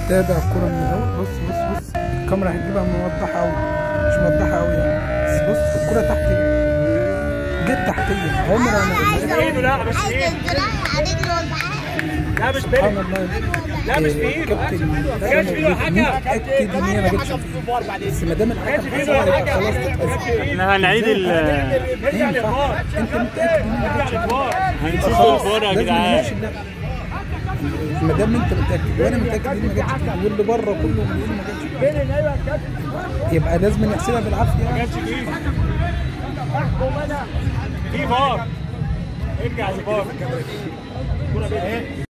تابع الكرة من الاول بص بص بص الكاميرا هتجيبها موضحة أوي مش موضحة أوي يعني بس بص الكرة تحت جت تحتية عمر انا ايده لا مش عايزه ايده الزراعه على رجله والبحر لا مش سبحان بيلي الله لا مش في ايده الكابتن ما جاتش في ايده حاجه متأكد ان هي ما جاتش في ايده بس ما دام ما جاتش الحكم في ايده حسبها ولا يبقى حاجه خلاص ما تتحسب جاتش في ايده احنا هنعيد ال ارجع للفار انت متأكد ان هي ما ارجع جاتش للفار هنشوف الفار يا لازم جدعان نمشي اللعب. ما دام انت متاكد وانا متاكد ان ما جاتش فيه واللي بره كله بيقول ما جاتش فيه يبقى لازم نحسبها بالعافيه ما جاتش في ايده في فار ارجع للفار الكاميرا دي. الكرة بيلي.